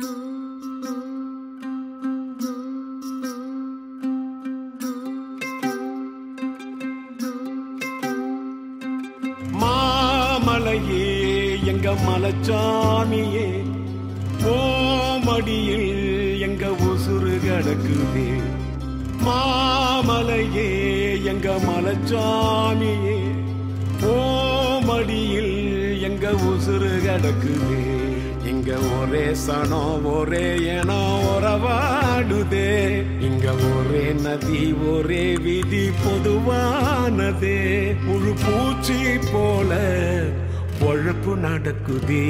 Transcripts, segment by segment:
மாமலையே எங்க மலைச்சாமியே ஓமடியில் எங்க உசுறு கிடக்குதே மாமலையே எங்க மலைச்சாமியே ஓமடியில் எங்க உசுறு கிடக்குதே இங்க ஒரே சனம் ஒரே இனம் உறவாடுதே இங்க ஒரே நதி ஒரே விதி பொதுவானதே முழு பூச்சி போல பொழப்பு நடக்குதே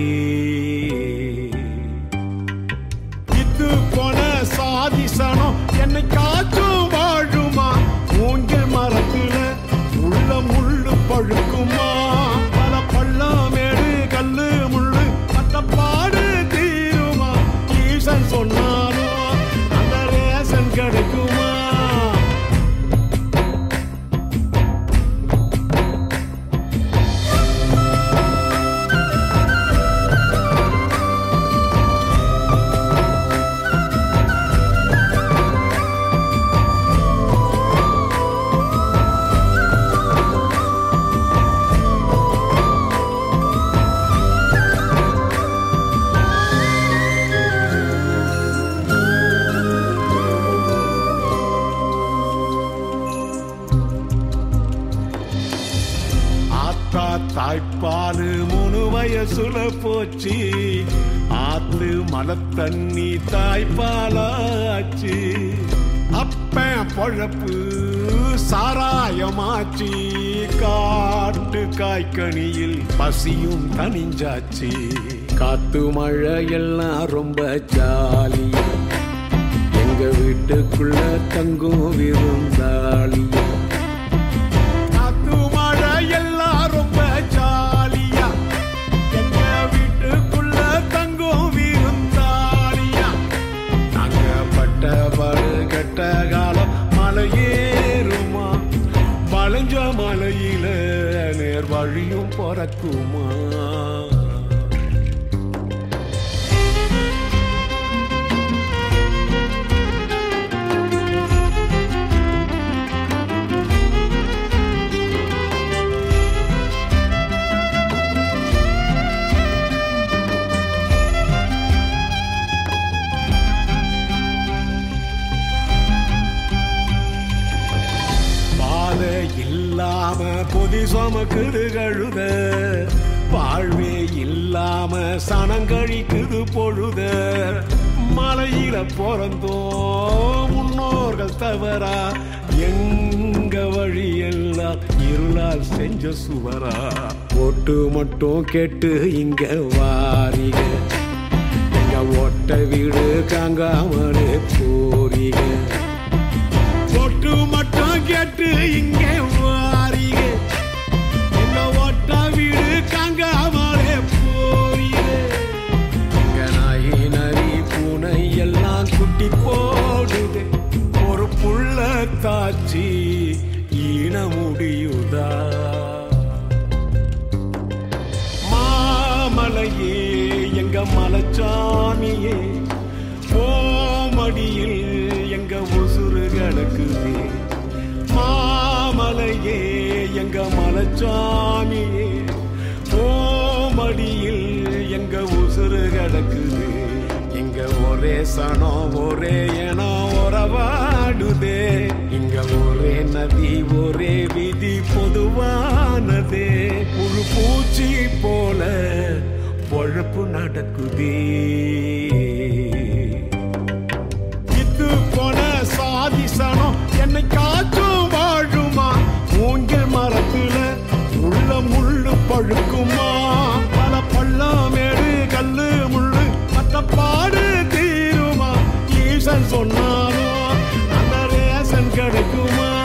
இது போன சாதிசனம் என்னை காற்றும் வாழுமா மூங்கில் மரத்துல உள்ள முள்ளு பழுக்குமா பல பள்ளமேடு கல்லு முள்ளு பட்டப்பாடு தீருமா ஈசன் சொன்னாலும் அந்த ரேசன் கிடைக்குமா ஆத்தா தாய்ப்பாலு மூணு வயசுல போச்சு ஆத்து மலத்தண்ணி தாய்ப்பாலாச்சு அப்பன் பொழப்பு சாராயமாச்சு காட்டு காய்கனியில் பசியும் தனிஞ்சாச்சு காத்து மழை எல்லாம் ரொம்ப ஜாலியா எங்க வீட்டுக்குள்ள தங்கும் விருந்தாளியா காத்து மழை எல்லாம் ரொம்ப ஜாலியா எங்க வீட்டுக்குள்ள தங்கும் விருந்தாளியா நாங்க பட்ட பாடு கெட்ட காலம் மலையேறுமா வளைஞ்ச மலையில நேர் வழியும் பிறக்குமா பாதை இல்லாம பொதி சுமக்குது கழுத வாழ்வே இல்லாம சனங்கழிக்குது பொழுத மலையில பிறந்தோ முன்னோர்கள் தவறா எங்க வழியெல்லாம் இருளால் செஞ்ச சுவரா ஓட்டு மட்டும் கேட்டு இங்க வாரிக எங்க ஓட்ட வீடு காங்காமலே போறீங்க ஒட்டு மட்டும் கேட்டு இங்கே வாரீங்க என்ன ஒட்ட வீடு காங்காமலே போறீங்க எங்க நாய் நரி பூனை எல்லாம் குட்டி போடுது ஒரு புள்ள தாச்சி ஈன முடியுதா மாமலையே எங்க மலைச்சாமியே ஓமடியில் எங்க உசுறு கிடக்குதே மாமலையே எங்க மலைச்சாமியே ஓமடியில் எங்க உசுறு கிடக்குது இங்க ஒரே சனம் ஒரே இனம் உறவாடுதே இங்க ஒரே நதி ஒரே விதி பொதுவானதே முழு பூச்சி போல பொழப்பு நடக்குதே இது போன சாதிசனம் என்னை காற்றும் வாழுமா மூங்கில் மரத்துல உள்ள முள்ளு பழுக்குமா பல பள்ளமேடு கல்லு முள்ளு பட்டப்பாடு தீருமா ஈசன் சொன்னாலும் அந்த ரேசன் கிடைக்குமா